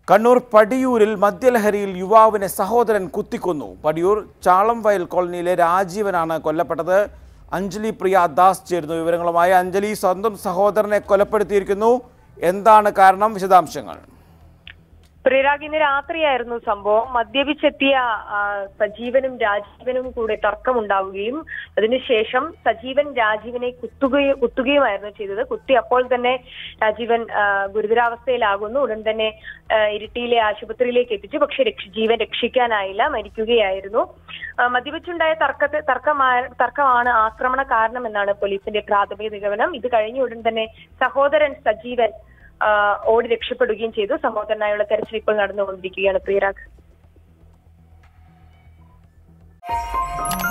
കണ്ണൂർ പടിയൂരിൽ മദ്യലഹരിയിൽ യുവാവിനെ സഹോദരൻ കുത്തിക്കൊന്നു പടിയൂർ ചാളംവയൽ കോളനിയിലെ രാജീവനാണ് കൊല്ലപ്പെട്ടത് അഞ്ജലി പ്രിയ ദാസ് ചേരുന്നു വിവരങ്ങളുമായി അഞ്ജലി സ്വന്തം സഹോദരനെ കൊലപ്പെടുത്തിയിരിക്കുന്നു എന്താണ് കാരണം വിശദാംശങ്ങൾ പ്രിയരാഗ് ഇന്ന് രാത്രിയായിരുന്നു സംഭവം മദ്യപിച്ചെത്തിയ ആ, സജീവനും രാജീവനും കൂടെ തർക്കമുണ്ടാവുകയും അതിനുശേഷം സജീവൻ രാജീവനെ കുത്തുകയും കുത്തുകയുമായിരുന്നു ചെയ്തത് കുത്തി അപ്പോൾ തന്നെ രാജീവൻ ആ, ഗുരുതരാവസ്ഥയിലാകുന്നു ഉടൻ തന്നെ ആ, ഇരിട്ടിയിലെ ആശുപത്രിയിലേക്ക് എത്തിച്ചു പക്ഷെ രക്ഷ- ജീവൻ രക്ഷിക്കാനായില്ല മരിക്കുകയായിരുന്നു ആ, മദ്യപിച്ചുണ്ടായ തർക്കത്തെ തർക്കമായ തർക്കമാണ് ആക്രമണ കാരണമെന്നാണ് പോലീസിന്റെ പ്രാഥമിക നിഗമനം ഇത് കഴിഞ്ഞ ഉടൻ തന്നെ സഹോദരൻ സജീവൻ ആ, ഓടി രക്ഷപ്പെടുകയും ചെയ്തു സഹോദരനായുള്ള തെരച്ചിൽ ഇപ്പോൾ നടന്നുകൊണ്ടിരിക്കുകയാണ് പ്രിയരാഗ്